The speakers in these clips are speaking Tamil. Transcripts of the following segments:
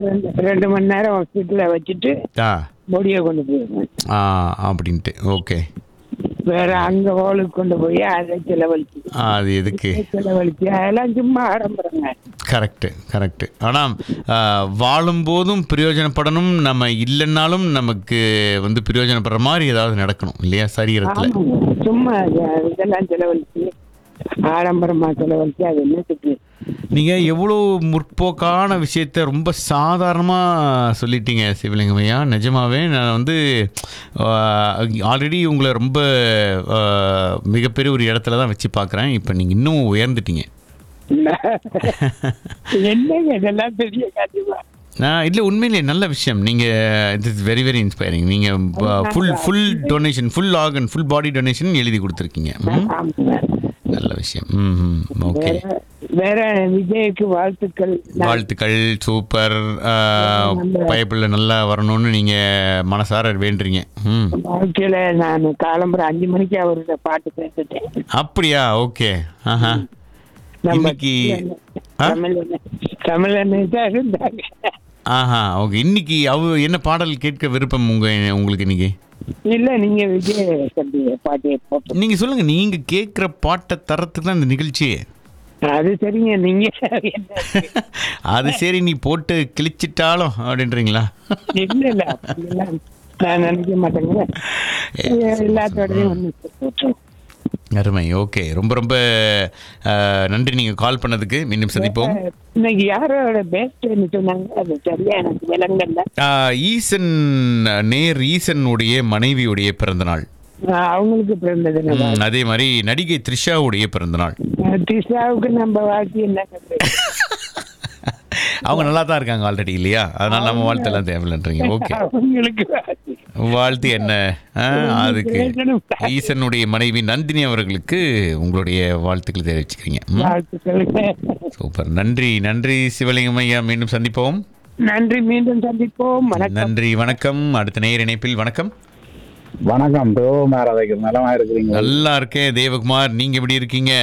ரெண்டு- ரெண்டு மணி நேரம் ஹாஸ்பிட்டல்ல வச்சுட்டு ஆ பொடியை கொண்டு போயிருவேன் ஆ அப்படின்ட்டு ஓகே வேற அங்க ஹோலுக்கு கொண்டு போய் அதை செலவழிச்சு ஆ, அது எதுக்கு செலவழிச்சு அதெல்லாம் சும்மா ஆரம்புறேங்க கரெக்டு கரெக்டு ஆனால் வாழும்போதும் பிரயோஜனப்படணும் நம்ம இல்லைன்னாலும் நமக்கு வந்து பிரயோஜனப்படுற மாதிரி ஏதாவது நடக்கணும் இல்லையா சரீரத்தில் ஆமாங்க. சும்மா இது- இதெல்லாம் செலவழிச்சு ஆடம்பரமா செலவழிச்சு அது என்னத்துக்கு நீங்கள் எவ்வளோ முற்போக்கான விஷயத்த ரொம்ப சாதாரணமாக சொல்லிட்டீங்க சிவலிங்கமையா நிஜமாவே நான் வந்து ஆல்ரெடி உங்களை ரொம்ப ஆ, மிகப்பெரிய ஒரு இடத்துல தான் வச்சு பார்க்குறேன் இப்போ நீங்கள் இன்னும் உயர்ந்துட்டீங்க என்னங்க இதெல்லாம் பெரிய கண்டிப்பா நான் இல்லை உண்மையிலே நல்ல விஷயம் நீங்கள் it is very very inspiring நீங்கள் full full donation full organ full body donation எழுதி கொடுத்துருக்கீங்க ம், ஆமாங்க. நல்ல விஷயம் ம் ஓகே வேற வேற விஜய்க்கு வாழ்த்துக்கள் நான் வாழ்த்துக்கள் சூப்பர் பைப்பில் நல்லா வரணும்னு நீங்கள் மனசார வேண்டுறீங்க ம் வாழ்க்கையில நான் காலம்பரம் அஞ்சு மணிக்கு அவரோட பாட்டு பேசிட்டேன் அப்படியா ஓகே ஆஹா நம்ம இன்னைக்கு ஆ? தமிழ் தமிழ் தான் இருந்தாங்க ஆஹா ஓகே இன்னைக்கு அவ என்ன பாடல் கேட்க விருப்பம் உங்க உங்களுக்கு இன்னைக்கு இல்ல நீங்க விஜய் தம்பி பாட்டு போட்டு நீங்கள் சொல்லுங்கள் நீங்கள் கேட்குற பாட்டை தரத்துக்கு தான் இந்த நிகழ்ச்சியே அது சரிங்க நீங்க என்ன அது சரி நீ போட்டு கிழிச்சிட்டாலும் அப்படின்றீங்களா இல்ல இல்ல அப்படியெல்லாம் நான் நினைக்க மாட்டேங்க எல்லாத்தோடயும் ஒண்ணு போட்டுருவோம். அருமை ஓகே ரொம்ப ரொம்ப அஹ், நன்றி நீங்கள் கால் பண்ணதுக்கு மீண்டும் சந்திப்போம் இன்னைக்கு யாரோட பேஸ்ட்னு சொன்னாங்க அது சரியா எனக்கு விலங்கல்ல அஹ், ஈசன் நேர் ஈசனுடைய மனைவியுடைய பிறந்தநாள் அவங்களுக்கு பிறந்தது ம், அதே மாதிரி நடிகை த்ரிஷாவுடைய பிறந்தநாள் திஷாவுக்கு நம்ம வாழ்க்கை என்ன அவங்க நல்லா தான் இருக்காங்க ஆல்ரெடி இல்லையா அதனால நம்ம வாழ்த்தெல்லாம் தேவையில்லைன்றீங்க ஓகே அவங்களுக்கு வாழ்த்து. வாழ்த்து என்ன ஆ, அதுக்கு பேசணும். ஈசனுடைய மனைவி நந்தினி அவர்களுக்கு உங்களுடைய வாழ்த்துக்கள் தெரிவிச்சுக்கிறீங்க ம், வாழ்த்துக்கள் சூப்பர் நன்றி நன்றி சிவலிங்கம் ஐயா மீண்டும் சந்திப்போம் நன்றி மீண்டும் சந்திப்போம் வணக்கம் நன்றி வணக்கம் அடுத்த நேர் இணைப்பில் வணக்கம் வணக்கம் தேவமாரதைக்கு நலமா இருக்கிறீங்க நல்லா இருக்கேன் தேவகுமார் நீங்க எப்படி இருக்கீங்க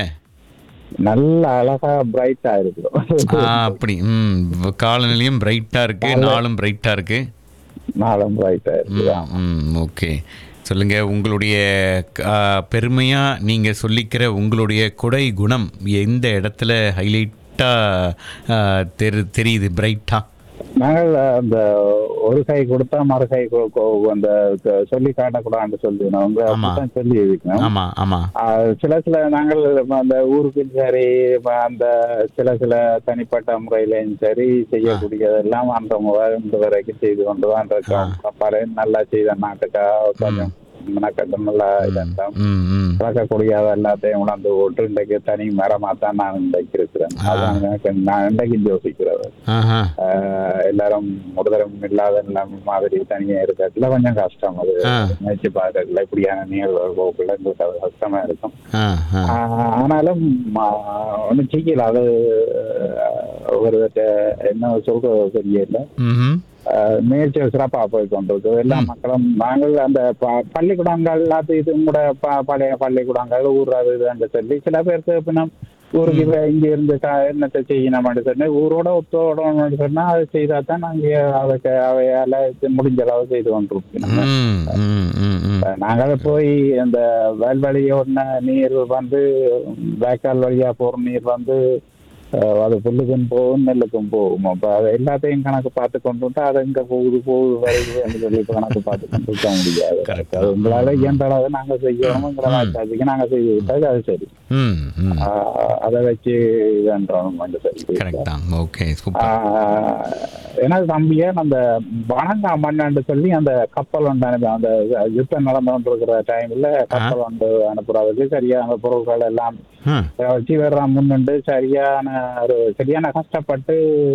நல்ல அழகா பிரைட்டா இருக்கு ஆ, அப்படி ம் காலநிலையும் பிரைட்டா இருக்கு நாளும் பிரைட்டா இருக்கு நாளும் பிரைட்டா இருக்கு ம், ம் ஓகே சொல்லுங்க உங்களுடைய ஆ, பெருமையா நீங்க சொல்லிக்கிற உங்களுடைய கொடை குணம் எந்த இடத்துல ஹைலைட்டா தெரி தெரியுது பிரைட்டா நாங்கள் அந்த ஒரு கை கொடுத்தா மறு கை கொ- கொ- அந்த க- சொல்லி காட்டக்கூடாதுன்னு சொல்லி நாங்க ஆமா. அப்படித்தான் சொல்லி இருக்கோம் ஆமா ஆமா ஆஹ் சில சில நாங்கள் அந்த ஊருக்கு சரி இப்ப அந்த சில சில தனிப்பட்ட முறையிலையும் சரி செய்யக்கூடியதெல்லாம் அந்த முறை இந்த வரைக்கும் செய்து கொண்டு தான் இருக்கோம் பல நல்லா செய்த நாட்டுக்காக கொஞ்சம் மெனக்கட்டு நல்லா இதெல்லாம் ம் ம் வளர்க்கக்கூடிய எல்லாத்தையும் உணர்ந்து போட்டு இன்றைக்கு தனி மரமா தான் நான் இன்றைக்கு இருக்கிறேன் அதான் எனக்கு நான் இன்றைக்கு யோசிக்கிறது ஆஹா ஆஹ் எல்லாரும் முதலும் இல்லாத நம்ம மாதிரி தனியா இருக்கிறதுல கொஞ்சம் கஷ்டம் அது ஆ. நினைச்சு பார்க்கறதுல இப்படியான நிகழ்வுக்குள்ள எங்களுக்கு அது கஷ்டமா இருக்கும் ஆ ஆ ஆஹ் ஆனாலும் ஒன்றும் செய்யல அது ஆஹ் ஒரு என்ன சொல்றது தெரியல ம் ஆஹ் முயற்சி சிறப்பா போய் கொண்டிருக்கு எல்லா மக்களும் நாங்கள் அந்த ப- பள்ளிக்கூடங்கள் அது இது கூட ப- பழைய பள்ளிக்கூடங்கள் ஊர் அது இதுன்னு சொல்லி சில பேருக்கு பின்ன ஊருக்கு இவ இங்க இருந்து க- என்னத்தை செய்யணும்னு சொன்னா ஊரோட ஒத்தோடணும்னு சொன்னா அது செய்தா தான் நாங்க அதுக்கு அவையால இது முடிஞ்ச அளவு செய்து கொண்டிருக்கோம் ம் ம் ம் ம் நாங்கள் போய் அந்த வயல்வெளியோட நீர் வந்து வேக்கால் வழியா போற நீர் வந்து அஹ், அது புல்லுக்கும் போகும் நெல்லுக்கும் போகும் அப்ப அது எல்லாத்தையும் கணக்கு பார்த்து கொண்டு வந்து அது எங்க போகுது போகுது வருதுன்னு சொல்லி கணக்கு பார்த்து கொண்டு இருக்க முடியாது Correct. அது உங்களால இயன்ற அளவு நாங்க செய்யணும் உங்களால ஆச்சாதிக்கு நாங்க செய்து விட்டாது அது சரி ம் ம் ஆஹ், அதை வச்சு இதுன்றோம் சரி கரெக்ட் தான் ஓகே சூப்பர் ஆஹ் எனது தம்பிய அந்த வணங்கா மண்ணாண்டு சொல்லி அந்த கப்பல் ஒன்று அனுப்பி அந்த யுத்தம் நடந்து கொண்டிருக்கிற டைம்ல கப்பல் ஒன்று அனுப்புறதுக்கு சரியா அந்த பொருட்கள் எல்லாம் ம் வச்சு வர்ற முன்னுண்டு சரியான ஒரு சரியான கஷ்டப்பட்டு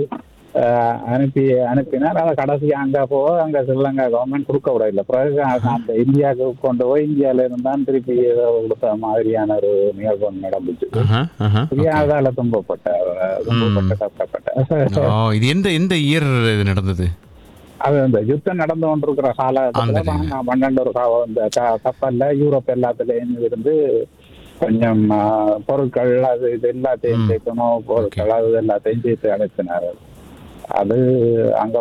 ஆஹ் அனுப்பி அனுப்பினார் அதை கடைசி அங்க போக அங்க ஸ்ரீலங்கா கவர்மெண்ட் கொடுக்க விட இல்லை பிறகு அந்த இந்தியாவுக்கு கொண்டு போய் இந்தியால இருந்தான் திருப்பி ஏதோ கொடுத்த மாதிரியான ஒரு நிகழ்வு ஒண்ணு நடந்துச்சு ஆஹா ஆஹா தெரியாதால துன்பப்பட்ட துன்பப்பட்ட கஷ்டப்பட்ட ஓ இது எந்த எந்த இயர் இது நடந்தது அது அந்த யுத்தம் நடந்து கொண்டிருக்கிற காலத்துல அந்த நான் பன்னெண்டு ஒரு கா- இந்த க- கப்பல்ல யூரோப் எல்லாத்துலயும் இருந்து கொஞ்சம் ஆ, பொருட்கள் அது இது எல்லாத்தையும் ம். சேர்க்கணும் பொருட்கள் அது எல்லாத்தையும் சேர்த்து அனுப்பினார் அது அங்க